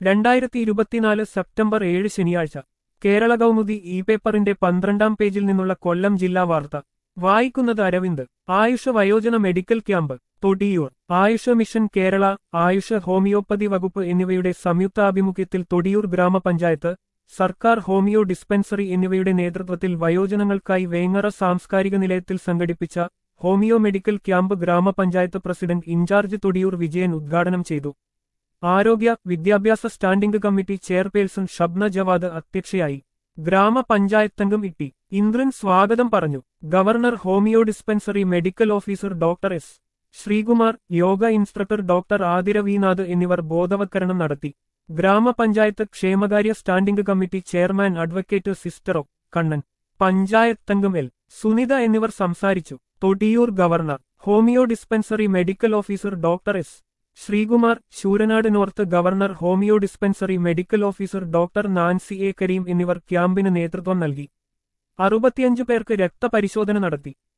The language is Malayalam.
രണ്ടായിരത്തി ഇരുപത്തിനാല് സെപ്റ്റംബർ ഏഴ് ശനിയാഴ്ച കേരള കൗമുദി ഇ പേപ്പറിന്റെ പന്ത്രണ്ടാം പേജിൽ നിന്നുള്ള കൊല്ലം ജില്ലാ വാർത്ത വായിക്കുന്നത് അരവിന്ദ് ആയുഷ വയോജന medical camp Thodiyoor Ayush mission Kerala Ayush homoeopathy വകുപ്പ് എന്നിവയുടെ സംയുക്താഭിമുഖ്യത്തിൽ തൊടിയൂർ ഗ്രാമപഞ്ചായത്ത് സർക്കാർ ഹോമിയോ ഡിസ്പെൻസറി എന്നിവയുടെ നേതൃത്വത്തിൽ വയോജനങ്ങൾക്കായി വേങ്ങറ സാംസ്കാരിക നിലയത്തിൽ സംഘടിപ്പിച്ച ഹോമിയോ മെഡിക്കൽ ക്യാമ്പ് ഗ്രാമപഞ്ചായത്ത് പ്രസിഡന്റ് ഇൻചാർജ് തൊടിയൂർ വിജയൻ ഉദ്ഘാടനം ചെയ്തു ആരോഗ്യ വിദ്യാഭ്യാസ standing committee chairperson Shabna Javad അധ്യക്ഷയായി ഗ്രാമപഞ്ചായത്തംഗം ഇട്ടി ഇന്ദ്രൻ സ്വാഗതം പറഞ്ഞു governor homoeo dispensary medical officer doctor S Sreekumar yoga instructor doctor Athira Vinath എന്നിവർ ബോധവത്കരണം നടത്തി ഗ്രാമപഞ്ചായത്ത് ക്ഷേമകാര്യ സ്റ്റാൻഡിംഗ് കമ്മിറ്റി ചെയർമാൻ അഡ്വക്കേറ്റ് സിസ്റ്ററോ കണ്ണൻ പഞ്ചായത്തംഗം എൽ സുനിത എന്നിവർ സംസാരിച്ചു Thodiyoor governor homoeo dispensary medical officer doctor S Sreekumar Sooranad north governor homoeo dispensary medical officer doctor Nancy A Karim എന്നിവർ ക്യാമ്പിന് നേതൃത്വം നൽകി അറുപത്തിയഞ്ചു പേർക്ക് രക്തപരിശോധന നടത്തി